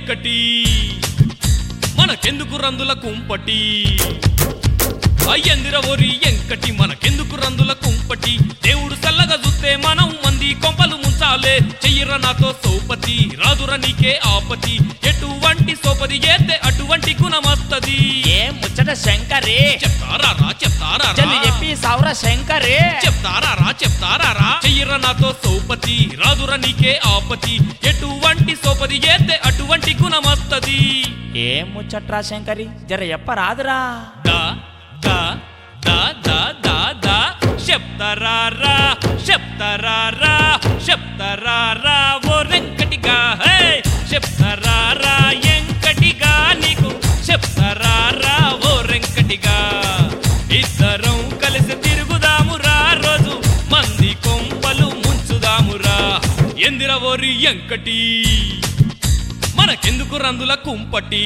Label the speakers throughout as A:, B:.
A: ఎంకటి మనకెందుకు రందుల కుంపటి అయ్యందిర ఒరి ఎంకటి మనకెందుకు రందుల కుంపటి దేవుడు చల్లగా చూస్తే మనం మంది కొంపలు ముంచాలే చెయ్యర నాతో సోపతి రాదుర నీకే ఆపతి ఎటువంటి సోపతి చేస్తే అటువంటి గుణమస్తది
B: ఏ ముచ్చట శంకరే
A: చెప్తారా రా చెప్తారా రా?
B: చల్లి చెప్పి సౌర శంకరే
A: చెప్తారా రా చెప్తారా రా చెయ్యర నాతో సోపతి రాదుర నీకే ఆపతి ఎటువంటి సోపతి చేస్తే అటువంటి గుణమస్తది
B: ఏ ముచ్చట్రా శంకరి జర చెప్పరాదురా
A: దా దా దా దా దా దా చెప్తారా రా చెప్తారా రా చెప్తారా రా ఓ రెంకటిగా హే చెప్తారా రా ఎంకటిగా నీకు చెప్తారా రా ఓ రెంకటిగా ఇద్దరం కలిసి తిరుగుదామురా రోజు మంది కొంపలు ముంచుదామురా ఎందిర ఓరి ఎంకటి మనకెందుకు రందుల కుంపటి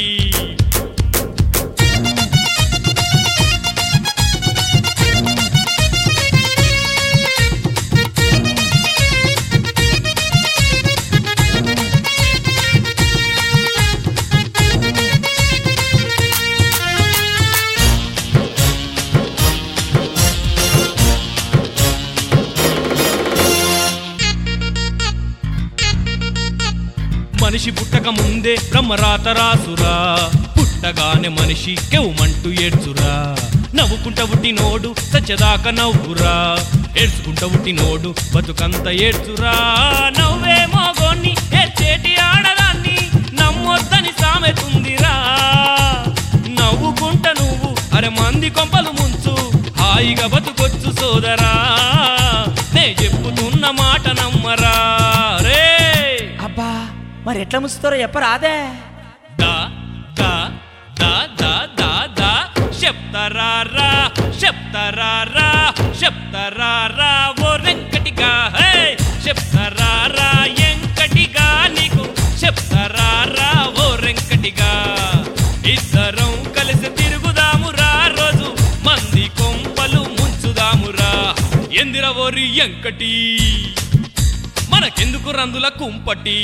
A: మనిషి పుట్టక ముందే బ్రహ్మరాత రాసురా పుట్టగానే మనిషి కెవ్వుమంటూ ఏడ్చురా నవ్వుకుంట నోడు సచ్చదాకా నవ్వురా ఏడ్చుకుంట నోడు బతుకంత ఏడ్చురా నవ్వే మోగోన్ని ఏడ్చేటి ఆడదాన్ని నమ్మొద్దని సామెతుందిరా నవ్వుకుంట నువ్వు అరే మంది కొంపలు ముంచు హాయిగా బతుకొచ్చు సోదరా నే చెప్పుతున్న మాట నమ్మరా రే
B: అబ్బా మరి ఎట్లా ముస్తారో చెప్పరాదే
A: దా దా దా దా దా దా చెప్తారా రా చెప్తారా రా చెప్తారా రా ఓ రెంకటిగా హే చెప్తారా రా ఎంకటిగా నీకు చెప్తారా రా ఓ రెంకటిగా ఇద్దరం కలిసి తిరుగుదామురా రోజు మంది కొంపలు ముంచుదామురా ఎందిర ఓరి ఎంకటి మనకెందుకు రందుల కుంపటి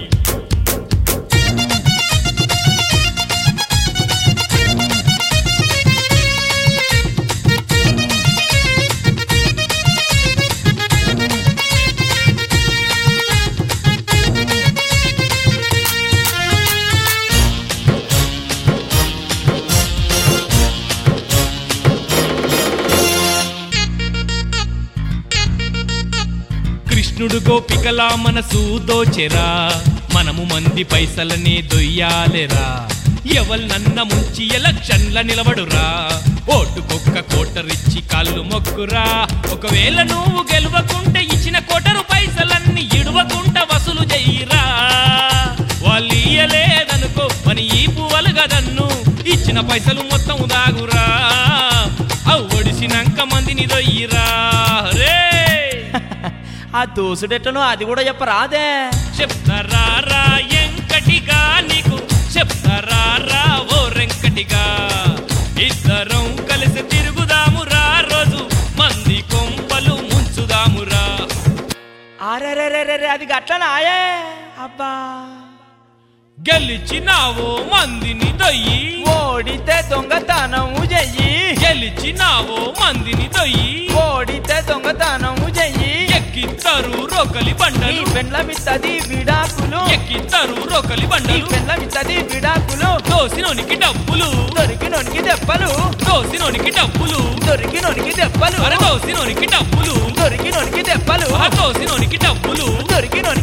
A: కృష్ణుడు గోపికలా మనసు దోచెరా మనము మంది పైసలనే దొయ్యాలెరా ఎవల్నన్న ముంచి ఎలక్షన్ల నిలబడురా ఓటుకొక్క కోటరిచ్చి కాళ్ళు మొక్కురా ఒకవేళ నువ్వు గెలవకుంటే ఇచ్చిన కోటరు పైసలన్నీ ఇడవకుంట వసూలు చెయ్యిరా వాళ్ళు ఇయ్యలేదనుకో పని ఈ పువ్వలుగదన్ను ఇచ్చిన పైసలు మొత్తం దాగురా అవు ఒడిసినాక మందిని దొయ్యిరా రే
B: ఆ దోసుడెట్లనో అది కూడా చెప్పరాదే
A: చెప్తారా రా ఎంకటిగా నీకు చెప్తారా రా ఓ రెంకటిగా ఇద్దరం కలిసి తిరుగుదామురా రోజు మంది కొంపలు ముంచుదామురా
B: అరెరెరెరెరే అది గట్లనాయే అబ్బా
A: గెలిచినావో మందిని దొయ్యి
B: ఓడితే దొంగతనము చెయ్యి
A: గెలిచినావో మందిని దొయ్యి
B: ఓడితే దొంగతనము చెయ్యి
A: ఎక్కిద్దరు రోకలి
B: నీ
A: బండలు
B: పెండ్లమిత్తది విడాకులు
A: ఎక్కిద్దరు రోకలి
B: నీ
A: బండలు
B: పెండ్లమిత్తది విడాకులు
A: దోసినోనికి డబ్బులు
B: దొరికినోనికి దెబ్బలు
A: దోసినోనికి డబ్బులు
B: దొరికినోనికి దెబ్బలు
A: అరే దోసినోనికి డబ్బులు
B: దొరికినోనికి దెబ్బలు
A: ఆ దోసినోనికి డబ్బులు
B: దొరికినోనికి